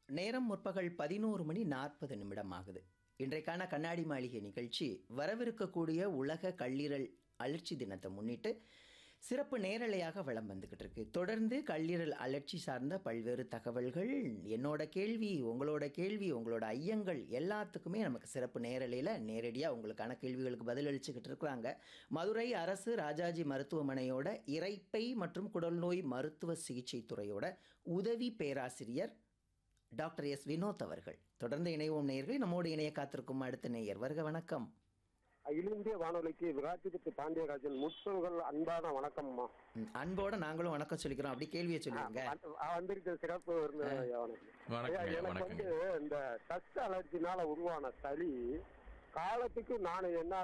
நேரம் முற்பகல் பதினோரு மணி நாற்பது நிமிடம் ஆகுது இன்றைக்கான கண்ணாடி மாளிகை நிகழ்ச்சி வரவிருக்கக்கூடிய உலக கல்லீரல் அழற்சி தினத்தை முன்னிட்டு சிறப்பு நேரலையாக வலம் வந்துக்கிட்டு இருக்கு தொடர்ந்து கல்லீரல் அழற்சி சார்ந்த பல்வேறு தகவல்கள் என்னோட கேள்வி உங்களோட கேள்வி உங்களோட ஐயங்கள் எல்லாத்துக்குமே நமக்கு சிறப்பு நேரலையில் நேரடியாக உங்களுக்கான கேள்விகளுக்கு பதிலளிச்சுக்கிட்டு இருக்கிறாங்க மதுரை அரசு ராஜாஜி மருத்துவமனையோட இரைப்பை மற்றும் குடல்நோய் மருத்துவ சிகிச்சை துறையோட உதவி பேராசிரியர் டாக்டர் எஸ் வினோத் அவர்கள் தொடர்ந்து இணைவோம் நேயர்கள் நம்மோடு இணைய காத்திருக்கும் அடுத்த நேயர் வருக வணக்கம் அகில இந்திய வானொலிக்கு விராட்சிபத்து பாண்டியராஜன் முற்பகல் அன்பான வணக்கம்மா ம், அன்போட நாங்களும் வணக்கம் சொல்லிக்கிறோம் அப்படி கேள்வியை சொல்லுங்க வந்து- ஆ, வந்திருக்க சிறப்பு விருந்தினர் ஐயா, வணக்கம். வணக்கம் ஐயா, ஐயா, எனக்கு வணக்கம். வந்து இந்த டஸ்ட் அலர்ஜினால உருவான சளி காலத்துக்கு நான் என்ன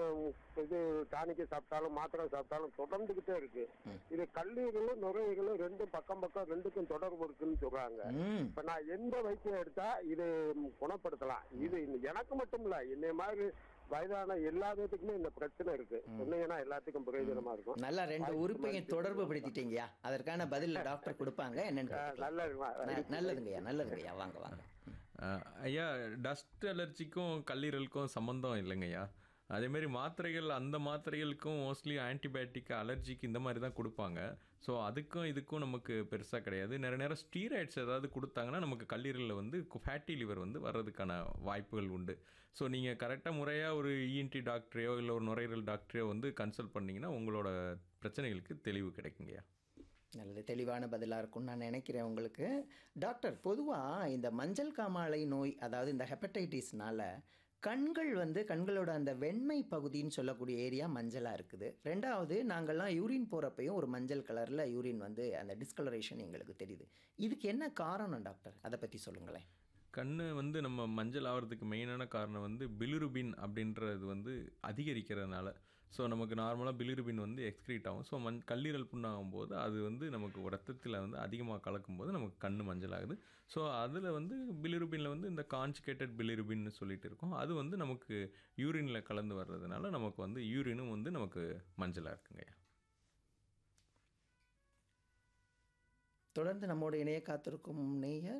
இது டானிக்கு சாப்பிட்டாலும் மாத்திரை சாப்பிட்டாலும் தொடர்ந்துகிட்டே இருக்கு இது கல்லீரலும் நுரையீரலும் ரெண்டும் பக்கம் பக்கம் ரெண்டுக்கும் தொடர்பு இருக்குன்னு சொல்றாங்க ம் இப்ப நான் எந்த வைத்தியம் எடுத்தா இது குணப்படுத்தலாம் இது எனக்கு மட்டும் இல்ல என்னை மாதிரி வயதான எல்லா பேத்துக்குமே இந்த பிரச்சனை இருக்கு சொன்னீங்கன்னா எல்லாத்துக்கும் பிரயோஜனமா இருக்கும் நல்லா ரெண்டு உறுப்பையும் தொடர்பு படுத்திட்டீங்கய்யா அதற்கான பதில் டாக்டர் கொடுப்பாங்க என்னன்னு அஹ் நல்ல ந- நல்லதுங்கய்யா நல்லதுங்கய்யா வாங்க வாங்க அஹ், ஐயா டஸ்ட் அலர்ஜிக்கும் கல்லீரலுக்கும் சம்மந்தம் இல்லைங்கய்யா அதேமாரி மாத்திரைகள் அந்த மாத்திரைகளுக்கும் மோஸ்ட்லி ஆன்டிபயோட்டிக் அலர்ஜிக்கு இந்த மாதிரி தான் கொடுப்பாங்க ஸோ அதுக்கும் இதுக்கும் நமக்கு பெருசாக கிடையாது நிறைய நேரம் ஸ்டீராய்ட்ஸ் ஏதாவது கொடுத்தாங்கன்னா நமக்கு கல்லீரலில் வந்து ஃபேட்டி லிவர் வந்து வர்றதுக்கான வாய்ப்புகள் உண்டு ஸோ நீங்கள் கரெக்டாக முறையாக ஒரு இஎன்டி டாக்டரையோ இல்லை ஒரு நுரையீரல் டாக்டரையோ வந்து கன்சல்ட் பண்ணிங்கன்னா உங்களோட பிரச்சனைகளுக்கு தெளிவு கிடைக்குங்கய்யா நல்லது தெளிவான பதிலாக இருக்கும்னு நான் நினைக்கிறேன் உங்களுக்கு டாக்டர் பொதுவாக இந்த மஞ்சள் காமாலை நோய் அதாவது இந்த ஹெப்படைட்டிஸ்னால கண்கள் வந்து கண்களோட அந்த வெண்மை பகுதின்னு சொல்லக்கூடிய ஏரியா மஞ்சளாக இருக்குது ரெண்டாவது நாங்கள்லாம் யூரின் போகிறப்பையும் ஒரு மஞ்சள் கலரில் யூரின் வந்து அந்த டிஸ்கலரேஷன் எங்களுக்கு தெரியுது இதுக்கு என்ன காரணம் டாக்டர் அதை பற்றி சொல்லுங்களேன் கண் வந்து நம்ம மஞ்சள் ஆகிறதுக்கு மெயினான காரணம் வந்து பிலிருபின் அப்படின்றது வந்து அதிகரிக்கிறதுனால ஸோ நமக்கு நார்மலாக பிலிருபின் வந்து எக்ஸ்க்ரீட் ஆகும் ஸோ மண் கல்லீரல் புண்ணாகும் போது அது வந்து நமக்கு ரத்தத்தில் வந்து அதிகமாக கலக்கும் போது நமக்கு கண் மஞ்சள் ஆகுது ஸோ அதில் வந்து பிலிருபினில் வந்து இந்த கான்ஜுகேட்டட் பிலிருபின்னு சொல்லிட்டு இருக்கோம் அது வந்து நமக்கு யூரினில் கலந்து வர்றதுனால நமக்கு வந்து யூரினும் வந்து நமக்கு மஞ்சளாக இருக்குங்கய்யா தொடர்ந்து நம்மோட இணைய காத்திருக்கும் நேயர்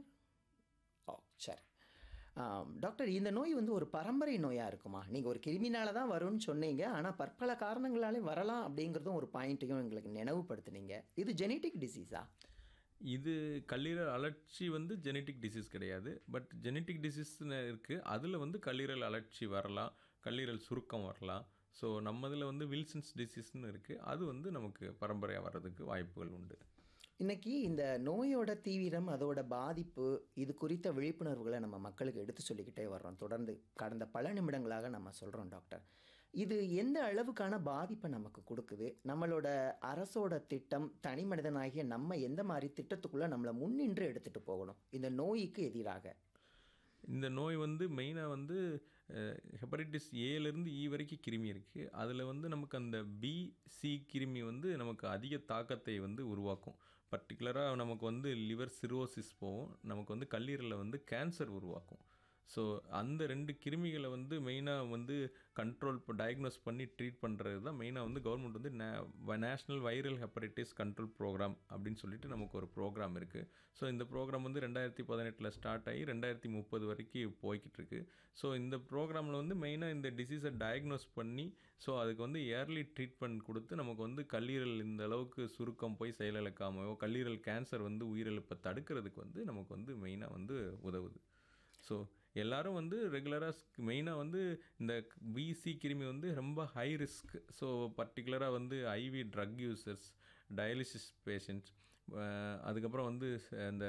ஓ சரி ஆம், டாக்டர் இந்த நோய் வந்து ஒரு பரம்பரை நோயாக இருக்குமா நீங்கள் ஒரு கிருமினால தான் வரும்னு சொன்னீங்க ஆனால் பற்பல காரணங்களாலே வரலாம் அப்படிங்கிறதும் ஒரு பாயிண்ட்டையும் எங்களுக்கு நினைவுபடுத்துனீங்க இது ஜெனட்டிக் டிசீஸா இது கல்லீரல் அலர்ச்சி வந்து ஜெனட்டிக் டிசீஸ் கிடையாது பட் ஜெனட்டிக் டிசீஸ்னு இருக்குது அதில் வந்து கல்லீரல் அலர்ச்சி வரலாம் கல்லீரல் சுருக்கம் வரலாம் ஸோ நம்மதில் வந்து வில்சன்ஸ் டிசீஸ்னு இருக்குது அது வந்து நமக்கு பரம்பரையாக வர்றதுக்கு வாய்ப்புகள் உண்டு இன்னைக்கு இந்த நோயோட தீவிரம் அதோட பாதிப்பு இது குறித்த விழிப்புணர்வுகளை நம்ம மக்களுக்கு எடுத்து சொல்லிக்கிட்டே வர்றோம் தொடர்ந்து கடந்த பல நிமிடங்களாக நம்ம சொல்கிறோம் டாக்டர் இது எந்த அளவுக்கான பாதிப்பை நமக்கு கொடுக்குது நம்மளோட அரசோட திட்டம் தனி மனிதனாகிய நம்ம எந்த மாதிரி திட்டத்துக்குள்ளே நம்மளை முன்னின்று எடுத்துகிட்டு போகணும் இந்த நோய்க்கு எதிராக இந்த நோய் வந்து மெயினாக வந்து ஹெப்படைட்டிஸ் ஏலேருந்து இ வரைக்கும் கிருமி இருக்குது அதில் வந்து நமக்கு அந்த பி சி கிருமி வந்து நமக்கு அதிக தாக்கத்தை வந்து உருவாக்கும் பர்டிகுலராக நமக்கு வந்து லிவர் சிரோசிஸ் போகும் நமக்கு வந்து கல்லீரலில் வந்து கேன்சர் உருவாக்கும் ஸோ அந்த ரெண்டு கிருமிகளை வந்து மெயினாக வந்து கண்ட்ரோல் டயக்னோஸ் பண்ணி ட்ரீட் பண்ணுறது தான் மெயினாக வந்து கவர்மெண்ட் வந்து national viral hepatitis control program அப்படின்னு சொல்லிட்டு நமக்கு ஒரு ப்ரோக்ராம் இருக்குது ஸோ இந்த ப்ரோக்ராம் வந்து ரெண்டாயிரத்தி பதினெட்டில் ஸ்டார்ட் ஆகி ரெண்டாயிரத்தி முப்பது வரைக்கும் போய்கிட்டு இருக்கு ஸோ இந்த ப்ரோக்ராமில் வந்து மெயினாக இந்த டிசீஸை டயக்னோஸ் பண்ணி ஸோ அதுக்கு வந்து இயர்லி ட்ரீட்மெண்ட் கொடுத்து நமக்கு வந்து கல்லீரல் இந்த அளவுக்கு சுருக்கம் போய் செயலிழக்காமையோ கல்லீரல் கேன்சர் வந்து உயிரிழப்பை தடுக்கிறதுக்கு வந்து நமக்கு வந்து மெயினாக வந்து உதவுது ஸோ எல்லாரும் வந்து ரெகுலராக மெயினாக வந்து இந்த பிசி கிருமி வந்து ரொம்ப ஹை ரிஸ்க் ஸோ பர்டிகுலராக வந்து IV drug users dialysis patients அதுக்கப்புறம் வந்து ச- இந்த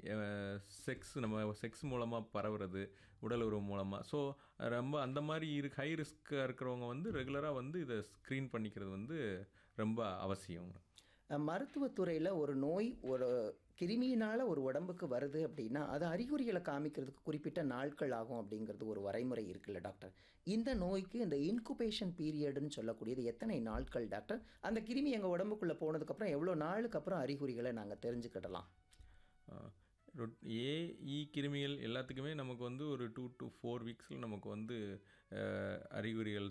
செக்ஸ் நம்ம செக்ஸ் மூலமாக பரவுறது உடல் உறவு மூலமாக ஸோ ரொம்ப அந்த மாதிரி இரு ஹை ரிஸ்க்காக இருக்கிறவங்க வந்து ரெகுலராக வந்து இதை ஸ்க்ரீன் பண்ணிக்கிறது வந்து ரொம்ப அவசியம் அஹ், மருத்துவத்துறையில் ஒரு நோய் ஒரு கிருமியினால் ஒரு உடம்புக்கு வருது அப்படின்னா அது அறிகுறிகளை காமிக்கிறதுக்கு குறிப்பிட்ட நாட்கள் ஆகும் அப்படிங்கிறது ஒரு வரைமுறை இருக்குல்ல டாக்டர் இந்த நோய்க்கு இந்த இன்குபேஷன் பீரியடுன்னு சொல்லக்கூடியது எத்தனை நாட்கள் டாக்டர் அந்த கிருமி எங்கள் உடம்புக்குள்ளே போனதுக்கப்புறம் எவ்வளோ நாளுக்கு அப்புறம் அறிகுறிகளை நாங்கள் தெரிஞ்சுக்கிடலாம் ஏஇ கிருமிகள் எல்லாத்துக்குமே நமக்கு வந்து ஒரு டூ டு ஃபோர் வீக்ஸில் நமக்கு வந்து அஹ், அறிகுறிகள்